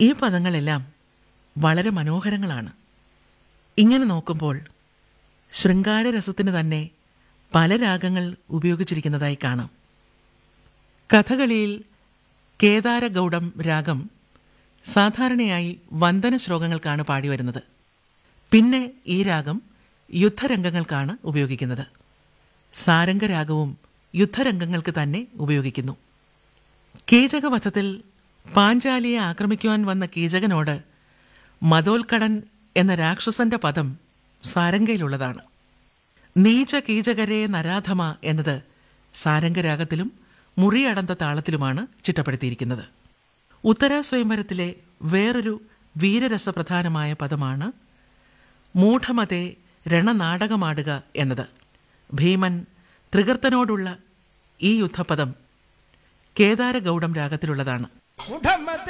ഈ പദങ്ങളെല്ലാം വളരെ മനോഹരങ്ങളാണ് ഇങ്ങനെ നോക്കുമ്പോൾ ശൃംഗാരരസത്തിന് തന്നെ പല രാഗങ്ങൾ ഉപയോഗിച്ചിരിക്കുന്നതായി കാണാം കഥകളിയിൽ കേദാരഗൗഡം രാഗം സാധാരണയായി വന്ദന ശ്ലോകങ്ങൾക്കാണ് പാടിവരുന്നത് പിന്നെ ഈ രാഗം യുദ്ധരംഗങ്ങൾക്കാണ് ഉപയോഗിക്കുന്നത് സാരംഗരാഗവും യുദ്ധരംഗങ്ങൾക്ക് തന്നെ ഉപയോഗിക്കുന്നു കീചകവധത്തിൽ പാഞ്ചാലിയെ ആക്രമിക്കുവാൻ വന്ന കീചകനോട് മതോൽക്കടൻ എന്ന രാക്ഷസന്റെ പദം സാരംഗയിലുള്ളതാണ് നീച കീചകരെ നരാധമ എന്നത് സാരംഗരാഗത്തിലും മുറിയടന്ത താളത്തിലുമാണ് ചിട്ടപ്പെടുത്തിയിരിക്കുന്നത് ഉത്തര സ്വയംവരത്തിലെ വേറൊരു വീരരസപ്രധാനമായ പദമാണ് മൂഢമതേ രണനാടകമാടുക എന്നത് ഭീമൻ ത്രികർത്തനോടുള്ള ഈ യുദ്ധപദം കേദാരഗൗഡം രാഗത്തിലുള്ളതാണ് മുഠമത്തെ